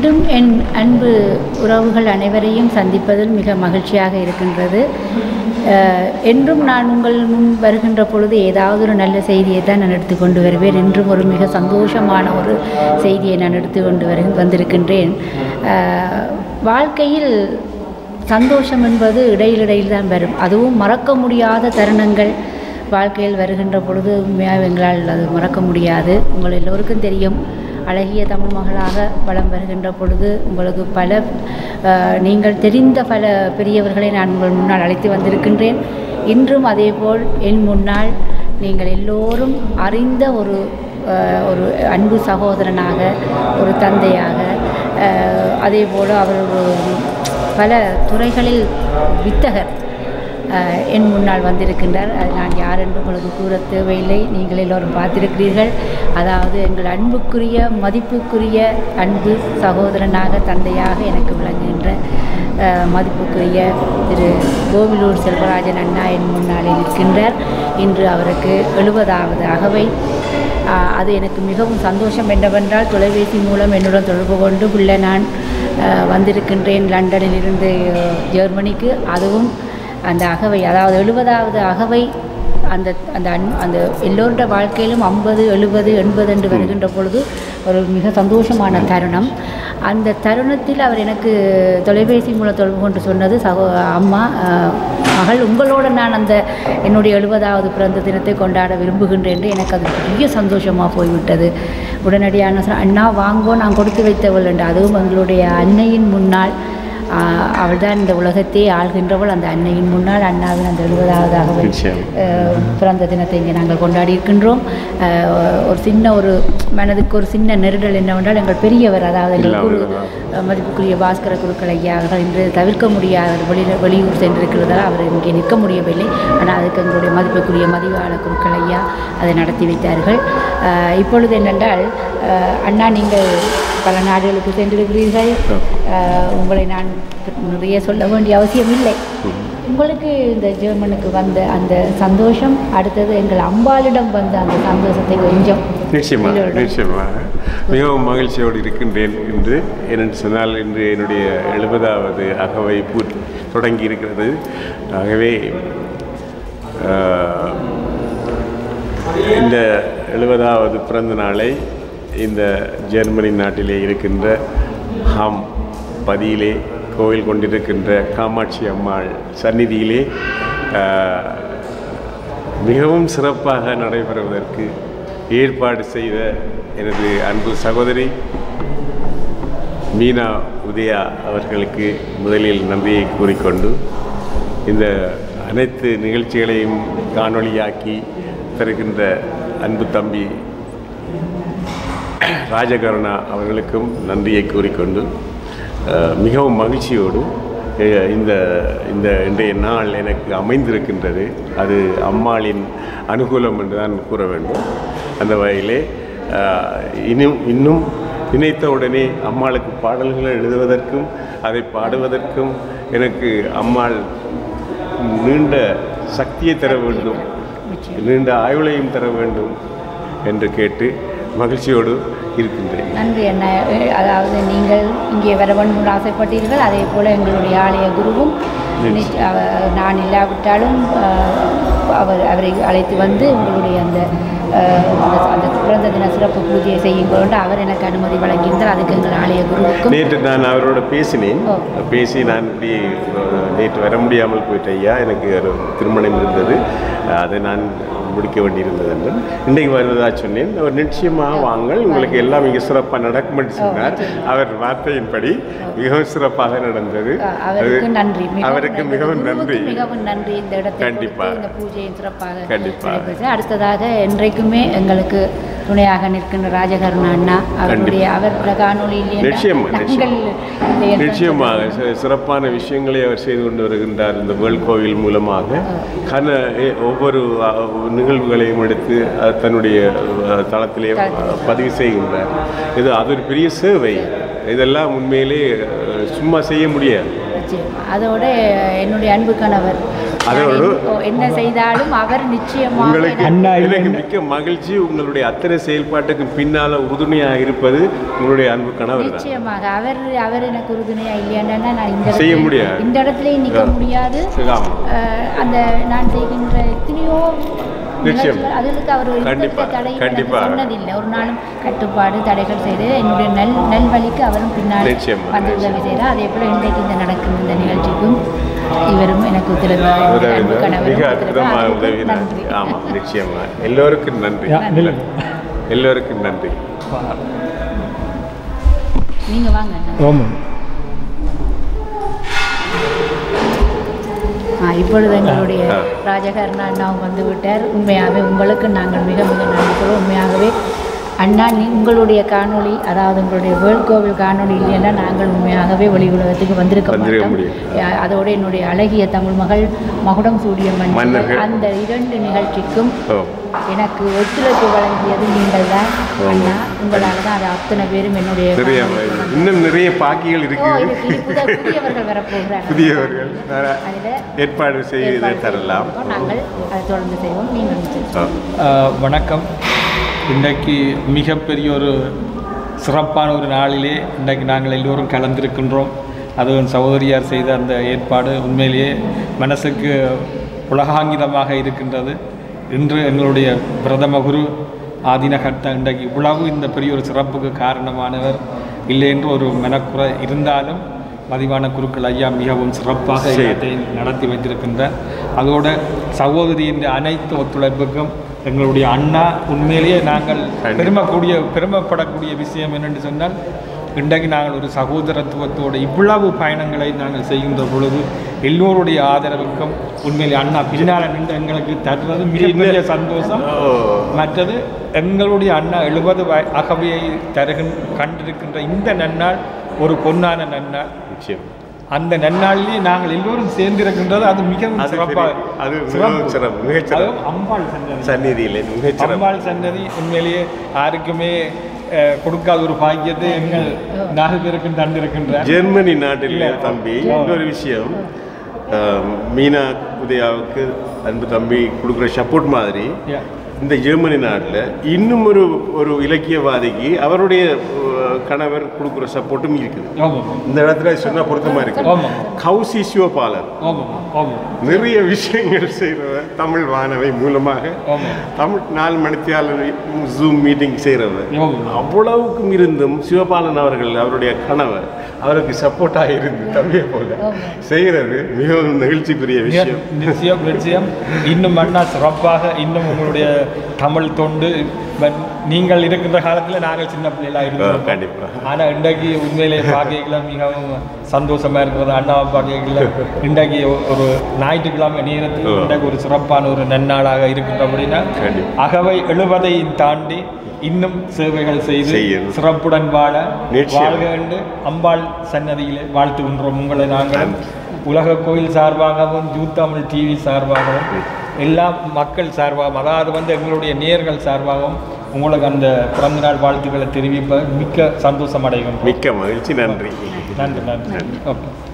மீண்டும் என் அன்பு உறவுகள் அனைவரையும் சந்திப்பதில் மிக மகிழ்ச்சியாக இருக்கின்றது அஹ், என்றும் நான் உங்கள் முன் வருகின்ற பொழுது ஏதாவது ஒரு நல்ல செய்தியை தான் நான் எடுத்துக்கொண்டு வருவேன் என்றும் ஒரு மிக சந்தோஷமான ஒரு செய்தியை நான் எடுத்துக்கொண்டு வரு வந்திருக்கின்றேன் அஹ், வாழ்க்கையில் சந்தோஷம் என்பது இடையிலிடையில் தான் வரும் அதுவும் மறக்க முடியாத தருணங்கள் வாழ்க்கையில் வருகின்ற பொழுது உண்மையாக எங்களால் அது மறக்க முடியாது உங்கள் எல்லோருக்கும் தெரியும் அழகிய தமிழ் மகளாக வலம் வருகின்ற பொழுது உங்களுக்கு பல அஹ், நீங்கள் தெரிந்த பல பெரியவர்களை நான் உங்கள் முன்னால் அழைத்து வந்திருக்கின்றேன் இன்றும் அதேபோல் என் முன்னால் நீங்கள் எல்லோரும் அறிந்த ஒரு அஹ், ஒரு அன்பு சகோதரனாக ஒரு தந்தையாக அஹ், அதேபோல் அவர் ஒரு பல துறைகளில் வித்தகர் அஹ், என் முன்னால் வந்திருக்கின்றார் அது நான் யார் என்று உங்களுக்கு கூற தேவையில்லை நீங்கள் எல்லோரும் பார்த்திருக்கிறீர்கள் அதாவது எங்கள் அன்புக்குரிய மதிப்புக்குரிய அன்பு சகோதரனாக தந்தையாக எனக்கு விளங்குகின்ற அஹ், மதிப்புக்குரிய திரு கோவிலூர் செல்வராஜன் அண்ணா என் முன்னாலே நிற்கின்றார் இன்று அவருக்கு எழுபதாவது அகவை ஆஹ் அது எனக்கு மிகவும் சந்தோஷம் என்னவென்றால் தொலைபேசி மூலம் என்னுடன் தொடர்பு கொண்டு உள்ள நான் ஆஹ் வந்திருக்கின்றேன் லண்டனில் இருந்து அஹ், ஜெர்மனிக்கு அதுவும் அந்த அகவை அதாவது எழுபதாவது அகவை அந்த அந்த அன் அந்த எல்லோருடைய வாழ்க்கையிலும் ஐம்பது எழுபது எண்பது என்று வருகின்ற பொழுது ஒரு மிக சந்தோஷமான தருணம் அந்த தருணத்தில் அவர் எனக்கு தொலைபேசி மூலம் தொடர்பு கொண்டு சொன்னது சகோ அம்மா ஆஹ், மகள் உங்களோட நான் அந்த என்னுடைய எழுபதாவது பிறந்த தினத்தை கொண்டாட விரும்புகின்றேன் என்று எனக்கு அது பெரிய சந்தோஷமாக போய்விட்டது உடனடியான சொன்ன, அண்ணா வாங்கோ நான் கொடுத்து வைத்தவள் என்று அதுவும் எங்களுடைய அன்னையின் முன்னால் ஆஹ், அவள்தான் இந்த உலகத்தை ஆள்கின்றவள் அந்த அன்னையின் முன்னால் அண்ணாவின் அந்த எழுபதாவதாக நிச்சயம். அஹ், பிறந்த தினத்தை இங்கே நாங்கள் கொண்டாடி இருக்கின்றோம் அஹ், ஒரு சின்ன ஒரு மனதுக்கு ஒரு சின்ன நெருடல் என்னவென்றால் எங்கள் பெரியவர் அதாவது எங்கள் குரு இல்லாமல் அஹ், மதிப்புக்குரிய பாஸ்கர குருக்கள் ஐயா அவர்கள் இன்று தவிர்க்க முடியாத வெளியில் வெளியூர் சென்றிருக்கிறதால் அவர் இங்கே நிற்க முடியவில்லை ஆனால் அதுக்கு எங்களுடைய மதிப்புக்குரிய மதிவாள குருக்கள் ஐயா அதை நடத்தி வைத்தார்கள் அஹ், இப்பொழுது என்னென்றால் அஹ், அண்ணா நீங்கள் பல நாடுகளுக்கு சென்றிருக்கிறீர்கள் அஹ், உங்களை நான் நிறைய சொல்ல வேண்டிய அவசியம் இல்லை உங்களுக்கு இந்த ஜெர்மனுக்கு வந்த அந்த சந்தோஷம் அடுத்தது எங்கள் அம்பாளிடம் வந்த அந்த சந்தோஷத்தை கொஞ்சம் நிச்சயமாக எல்லோரிடம் நிச்சயமாக மிகவும் மகிழ்ச்சியோடு இருக்கின்றேன் என்று ஏனென்று சொன்னால் இன்று என்னுடைய எழுபதாவது அகவை பூ தொடங்கி இருக்கிறது ஆகவே ஆஹ், இந்த எழுபதாவது பிறந்த நாளை இந்த ஜெர்மனி நாட்டிலே இருக்கின்ற ஹாம் பதியிலே கோவில் கொண்டிருக்கின்ற காமாட்சி அம்மாள் சந்நிதியிலே ஆஹ், மிகவும் சிறப்பாக நடைபெறுவதற்கு ஏற்பாடு செய்த எனது அன்பு சகோதரி மீனா உதயா அவர்களுக்கு முதலில் நன்றியை கூறிக்கொண்டு இந்த அனைத்து நிகழ்ச்சிகளையும் காணொளியாக்கி தருகின்ற அன்பு தம்பி ராஜகருணா அவர்களுக்கும் நன்றியை கூறிக்கொண்டு அஹ், மிகவும் மகிழ்ச்சியோடு அஹ், இந்த இந்த இன்றைய நாள் எனக்கு அமைந்திருக்கின்றது அது அம்மாளின் அனுகூலம் என்று தான் கூற வேண்டும் அந்த வகையிலே அஹ், இன்னும் இன்னும் நினைத்த உடனே அம்மாளுக்கு பாடல்கள் எழுதுவதற்கும் அதை பாடுவதற்கும் எனக்கு அம்மாள் நீண்ட சக்தியை தர வேண்டும் நீண்ட ஆயுளையும் தர வேண்டும் என்று கேட்டு மகிழ்ச்சியோடு இருக்கின்றேன் நன்றி அண்ணா அஹ் அதாவது நீங்கள் இங்கே வர வேண்டும் என்று ஆசைப்பட்டீர்கள் அதே போல் எங்களுடைய ஆலய குருவும் நிச்ச- அவ- நான் இல்லாவிட்டாலும் அஹ், அவர் அவரை அழைத்து வந்து உங்களுடைய அந்த அஹ், அந்த அந்த பிறந்த தின சிறப்பு பூஜையை செய்யுங்கள் என்று அவர் எனக்கு அனுமதி வழங்கியிருந்தார் அதுக்கு எங்கள் ஆலய குருவுக்கும் நேற்று நான் அவரோட பேசினேன் ஓ. பேசி நான் இப்படி அஹ், நேற்று வர முடியாமல் போயிட்டேன் ஐயா எனக்கு ஒரு திருமணம் இருந்தது அதை நான் முடிக்க வேண்டியிருந்தது என்று இன்றைக்கு வருவதா சொன்னேன் அவர் நிச்சயமாக வாங்கள் உங்களுக்கு எல்லாம் மிக சிறப்பாக நடக்கும் என்று சொன்னார் அவர் வார்த்தையின்படி மிகவும் சிறப்பாக நடந்தது அஹ், அவருக்கு அது- நன்றி மிகவும் அவருக்கு நன்றி. மிகவும் குருவுக்கு நன்றி மிகவும் நன்றி இந்த இடத்தை கண்டிப்பா. கொடுத்து இந்த பூஜையும் சிறப்பாக கண்டிப்பா. நடைபெற்று அடுத்ததாக என்றைக்குமே எங்களுக்கு துணையாக நிற்கின்ற ராஜகருண அண்ணா அவருடைய அவர் காணொலியிலே நிச்சயமா, நாங்கள் நிச்சயம். இல்லை என்று நிச்சயமாக சி- சிறப்பான விஷயங்களை அவர் செய்து கொண்டு வருகின்றார் இந்த வேர்ல்ட் கோவில் மூலமாக கன எ- ஒவ்வொரு அ, நிகழ்வுகளையும் எடுத்து அ, தன்னுடைய அ, தளத்திலே அ, பதிவு செய்கின்றார் இது அது ஒரு பெரிய சேவை இதெல்லாம் உண்மையிலே அ, சும்மா செய்ய முடியாது நிச்சயம். அதோட என்னுடைய அன்பு கணவர் அதோடு நான் என்- என்ன செய்தாலும் அவர் நிச்சயமாக உங்களுக்கு எனக்கு- அண்ணா எனக்கு இல்லை. மிக்க மகிழ்ச்சி உங்களுடைய அத்தனை செயல்பாட்டுக்கு பின்னால உறுதுணையாக இருப்பது உங்களுடைய அன்பு கணவர் தான் நிச்சயமாக அவர் அவர் எனக்கு உறுதுணையா இல்லையாண்டா நான் இந்த செய்ய இடத்துல- முடியாது. இந்த இடத்துலயும் நிற்க ஆ. முடியாது ஆமா. அஹ், அந்த நான் செய்கின்ற எத்தனையோ நிச்சயம். நிகழ்ச்சிகள், அதுக்கு அவர் ஒரு கண்டிப்பா, எந்தவித தடையும் எனக்கு கண்டிப்பா. சொன்னதில்லை ஒரு நாளும் கட்டுப்பாடு தடைகள் செய்து என்னுடைய நல் நல்வழிக்கு அவரும் பின்னால் நிச்சயமா, வந்து உதவி நிச்சயமா. செய்கிறார் அதே போல இன்றைக்கு இந்த நடக்கும் இந்த நிகழ்ச்சிக்கும் இவரும் எனக்கு ஒத்துழைப்பார் அன்பு உதவினார் கணவரும் மிக ஒத்துழைப்பார். அற்புதமாக அதுக்கும் உதவினார் நன்றி. ஆமாம் நிச்சயமா எல்லோருக்கும் நன்றி யா, நில்லு. எல்லோருக்கும் நன்றி நீங்க வாங்க அண்ணா. ஆமாம் ஆ, இப்பொழுது எங்களுடைய ஆ. ராஜகர்ண அண்ணாவும் வந்து விட்டார் உண்மையாகவே உங்களுக்கு நாங்கள் மிக மிக நன்றி சொல்லுவோம் உண்மையாகவே அண்ணா நீ உங்களுடைய காணொளி அதாவது உங்களுடைய வேர்ல்ட் கோவில் காணொளி இல்லைன்னா நாங்கள் உண்மையாகவே ஒளி உலகத்துக்கு வந்திருக்க வந்திருக்க மாட்டோம் முடியும். அ- அதோடு என்னுடைய அழகிய தமிழ் மகள் மகுடம் சூடிய மன்னர்கள் மன்னர்கள். அந்த இரண்டு நிகழ்ச்சிக்கும் ஓ எனக்கு ஒத்துழைப்பு வழங்கியது நீங்கள் தான் அண்ணா உங்களால் தான் அது அத்தனை பேரும் என்னுடைய நிறைய காணொளிக்கு வந்து- இன்னும் நிறைய பாக்கிகள் ஓ இருக்கு இதுக்கு புதிய- புதியவர்கள் வரப்போகிறார்கள் புதியவர்கள் நிறைய அதில் ஏற்பாடு செய்து ஏற்பாடு தரலாம் செய்திருக்கோம். நாங்கள் அதை தொடர்ந்து செய்வோம் நீங்கள் நிச்சயம் ஆ. ஆஹ் வணக்கம் இன்றைக்கு மிகப்பெரிய ஒரு சிறப்பான ஒரு நாளிலே இன்றைக்கு நாங்கள் எல்லோரும் கலந்திருக்கின்றோம் அதுவும் சகோதரியார் செய்த அந்த ஏற்பாடு உண்மையிலேயே மனசுக்கு உலகாங்கிதமாக இருக்கின்றது இன்று எங்களுடைய பிரதம குரு ஆதினகர்த்தா இன்றைக்கு இவ்வளவு இந்த பெரிய ஒரு சிறப்புக்கு காரணமானவர் இல்லை என்று ஒரு மெனக்குறை இருந்தாலும் மதிவான குருக்கள் ஐயா மிகவும் சிறப்பாக சரி. எல்லாத்தையும் நடத்தி வைத்திருக்கின்றார் அதோட சகோதரியின் அனைத்து ஒத்துழைப்புக்கும் எங்களுடைய அண்ணா உண்மையிலேயே நாங்கள் கண்டிப்பா. பெருமக்கூடிய பெருமைப்படக்கூடிய விஷயம் என்னென்று சொன்னால் இன்றைக்கு நாங்கள் ஒரு சகோதரத்துவத்தோட இவ்வளவு பயணங்களை நாங்கள் செய்கின்ற பொழுது எல்லோருடைய ஆதரவுக்கும் உண்மையிலே அண்ணா பின்னால் நின்று எங்களுக்கு தருவது மிகப்பெரிய சந்தோஷம் ஓ. மற்றது எங்களுடைய அண்ணா எழுபது வய அகவையை தருகின் கண்டிருக்கின்ற இந்த நன்னாள் ஒரு பொன்னான நன்னாள் நிச்சயம் அந்த நன்னாளிலே நாங்கள் எல்லோரும் சேர்ந்திருக்கின்றது அது மிகவும் அது சிறப்பாக பெரிய- அது மிகவும் சிறப்பு, மிகச் சிறப்பு. அதுவும் அம்பாள் சன்னதி சந்நிதியில் மிகச்சிறப்பு அம்பாள் சன்னதி உண்மையிலேயே யாருக்குமே அஹ், கொடுக்காத ஒரு பாக்கியத்தை எங்கள் நாலு பேருக்கும் தந்திருக்கின்றார் ஜெர்மனி நாட்டில் இல்ல. தம்பி இன்னொரு விஷயம் ஆம், மீனா உதயாவுக்கு அன்பு தம்பி கொடுக்குற சப்போர்ட் மாதிரி Yeah. இந்த ஜெர்மனி நாட்டில் இன்னும் ஒரு ஒரு இலக்கியவாதிக்கு அவருடைய அஹ், கணவர் கொடுக்குற சப்போர்ட்டும் இருக்குது ஆமாம் இந்த இடத்துல சொன்னால் பொருத்தமாக இருக்கு ஆமாம் கௌசி சிவபாலர் ஆமாம் ஆமாம் நிறைய விஷயங்கள் செய்கிறவர் தமிழ் வானவை மூலமாக ஆமாம் தமிழ் நாலு மணித்தியாளர் ஜூம் மீட்டிங் செய்கிறவர் ஆமாம் அவ்வளவுக்கும் இருந்தும் சிவபாலன் அவர்கள் அவருடைய கணவர் அவருக்கு சப்போர்ட்டாக இருந்து தம்பியை போல செய்கிறது மிகவும் நெகிழ்ச்சிக்குரிய விஷயம் நிச்சயம் நிச்சயம் இன்னும் அண்ணா சிறப்பாக இன்னும் உங்களுடைய தமிழ் தொண்டு பட் நீங்கள் இருக்கின்ற காலத்தில் நாங்கள் சின்ன பிள்ளைகளாக இருந்தோம் கண்டிப்பா. ஆனால் இன்றைக்கு உண்மையிலே பார்க்கல மிகவும் சந்தோஷமா இருக்கிறது அண்ணாவை பார்க்கல இன்றைக்கு ஒரு ஞாயிற்றுக்கிழமை நேரத்தில் ஓ. இன்றைக்கு ஒரு சிறப்பான ஒரு நன்னாளாக இருக்கின்றபடினா கண்டிப்பா. அகவை எழுபதையும் தாண்டி இன்னும் சேவைகள் செய்து செய்யணும். சிறப்புடன் வாழ நிச்சயம். வாழ்க என்று அம்பாள் சன்னதியிலே வாழ்த்துகின்றோம் உங்களை நாங்கள் நன்றி. உலக கோயில் சார்பாகவும் ஜூ தமிழ் டிவி சார்பாகவும் எல்லா மக்கள் சார்பாகவும் அதாவது வந்து எங்களுடைய நேர்கள் சார்பாகவும் உங்களுக்கு அந்த பிறந்தநாள் வாழ்த்துக்களை தெரிவிப்ப மிக்க சந்தோஷம் அடைகின்றோம் மிக்க மகிழ்ச்சி நன்றி நன்றி நன்றி ஓகே